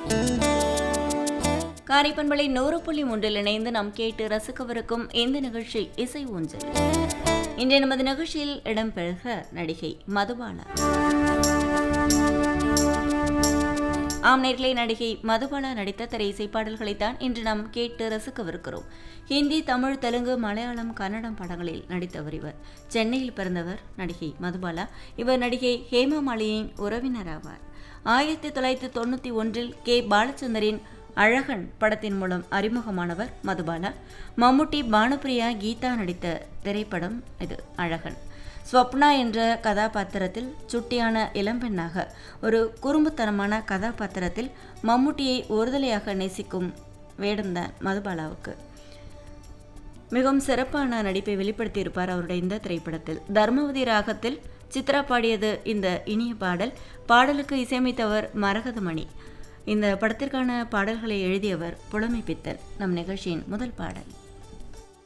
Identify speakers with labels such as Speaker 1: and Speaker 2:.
Speaker 1: காரைப்பண்பளை நூறு புள்ளி மூன்றில் இணைந்து நாம் கேட்டு ரசிக்கவிருக்கும் இந்த நிகழ்ச்சி இசை ஊஞ்சல் இன்றைய நமது நிகழ்ச்சியில் இடம்பெறுக நடிகை மதுபாலா ஆம் நேர்களை நடிகை மதுபாலா நடித்த திரை இசை பாடல்களைத்தான் இன்று நாம் கேட்டு ரசிக்கவிருக்கிறோம் ஹிந்தி தமிழ் தெலுங்கு மலையாளம் கன்னடம் படங்களில் நடித்தவர் இவர் சென்னையில் பிறந்தவர் நடிகை மதுபாலா இவர் நடிகை ஹேமா மாலியின் உறவினர் ஆவார் ஆயிரத்தி தொள்ளாயிரத்தி தொண்ணூற்றி ஒன்றில் கே பாலச்சந்தரின் அழகன் படத்தின் மூலம் அறிமுகமானவர் மதுபாலா மம்முட்டி பானுப்பிரியா கீதா நடித்த திரைப்படம் இது அழகன் ஸ்வப்னா என்ற கதாபாத்திரத்தில் சுட்டியான இளம்பெண்ணாக ஒரு குறும்புத்தனமான கதாபாத்திரத்தில் மம்முட்டியை ஒருதலையாக நேசிக்கும் வேடம்தான் மதுபாலாவுக்கு மிகவும் சிறப்பான நடிப்பை வெளிப்படுத்தியிருப்பார் அவருடைய இந்த திரைப்படத்தில் தர்மவதி ராகத்தில் சித்ரா பாடியது இந்த இனிய பாடல் பாடலுக்கு இசையமைத்தவர் மரகதமணி இந்த படத்திற்கான பாடல்களை எழுதியவர் புலமை பித்தன் நம் நிகழ்ச்சியின் முதல் பாடல்